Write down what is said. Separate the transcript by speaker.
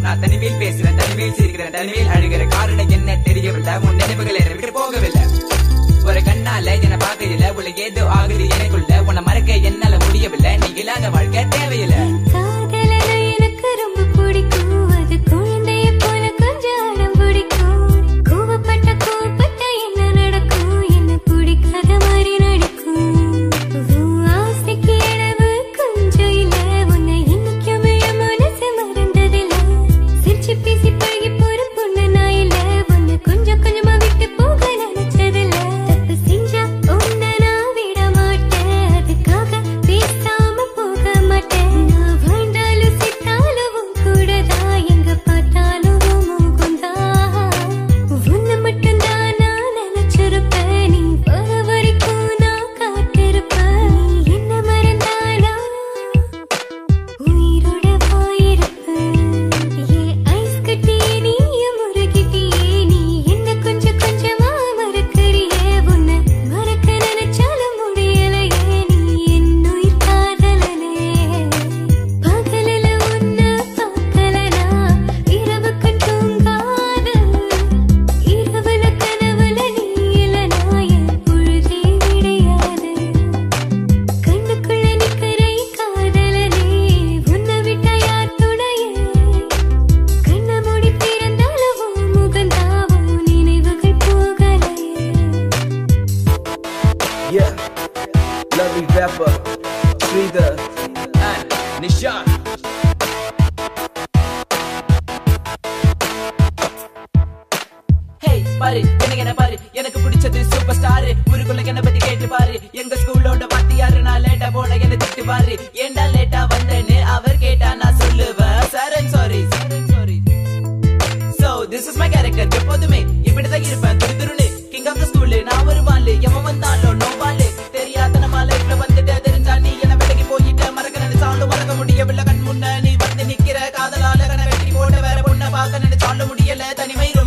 Speaker 1: நான் தனிமையில் பேசுறேன் தனிமையில் சிரிக்கிறேன் தனிமையில் அழுகிற காரணம் என்ன தெரியவில்லை உன் நினைவுகள் என்னை விட்டு போகவில்லை ஒரு கண்ணால என்ன பார்க்கல உள்ள ஏதோ ஆகுது எனக்குள்ள உன்னை மறக்க என்னால முடியவில்லை நீ இல்லாத வாழ்க்கை தேவையில்லை
Speaker 2: காதலனா எனக்கு ரொம்ப பிடிக்கும் அது குழந்தைய போல கொஞ்சம் அடம் பிடிக்கும் கோவப்பட்ட கோவப்பட்ட என்ன நடக்கும் என்ன பிடிக்காத மாதிரி நடிக்கும் உன் ஆசைக்கு அளவு கொஞ்சம் இல்ல உன்னை இன்னைக்குமே என் மனசு மறந்ததில்ல சிரிச்சு பேசி பழகி போற பொண்ணு நான் இல்ல உன்னை கொஞ்சம் கொஞ்சமா விட்டு போக நினைச்சதில்ல தப்பு செஞ்சா உன்னை நான் விட மாட்டேன் அதுக்காக பேசாம போக மாட்டேன் நான் வாழ்ந்தாலும் செத்தாலும் உன் கூடதான் எங்க பார்த்தாலும் உன் முகம்தான் உன்னை மட்டும்தான் நான் நினைச்சிருப்பேன் நீ வர வரைக்கும் நான் காத்திருப்பேன் நீ என்ன மறந்தாலும் உயிரோட போயிருப்பேன் ஏ ஐஸ் கட்டியே நீயும் முருகிட்டியே நீ என்ன கொஞ்சம் கொஞ்சமா மறக்கறியே உன்னை மறக்க நினைச்சாலும் முடியலையே நீ என் உயிர் காதலனே பகலில உன்னை பார்க்கலனா இரவுக்கு தூங்காத இரவுல கனவுல நீ இல்லனா என் பொழுதே விடையாது கண்ணுக்குள்ள நிக்கிற காதலனே உன்னை விட்டா யார் துணையே கண்ண மூடி திறந்தாலும் உன் முகந்தாவும் நினைவுகள் போகலையே
Speaker 3: Yeah, lovely rapper, Sridhar and Nishan.
Speaker 1: Hey பாரு எனக்கு என்ன பாரு எனக்கு பிடிச்சது சூப்பர் ஸ்டார் ஊருக்குள்ள என்ன பத்தி கேட்டு பாரு எங்க ஸ்கூலோட வாத்தியாரு நான் லேட்டா போன என்ன திட்டு பாரு ஏன்டா லேட்டா வந்தேன்னு அவர் கேட்டா நான் சொல்லுவேன் sir sorry sorry so this is my character எப்போதுமே இப்படிதான் இருப்பேன் துரு துருன்னு கிங் ஆஃப் த ஸ்கூல் நான் ஒரு வாலு எவன் வந்தாலும் நோ வாலு தெரியாத நம்ம லைஃப்ல வந்துட்டு தெரிஞ்சா நீ என்ன விலகி போயிட்ட மறக்க நினைச்சாலும் மறக்க முடியவில்லை கண் முன்ன நீ வந்து நிக்கிற காதலால கண்ண வெட்டி போட்ட வேற பொண்ண பார்க்க நினைச்சாலும் முடியல தனிமை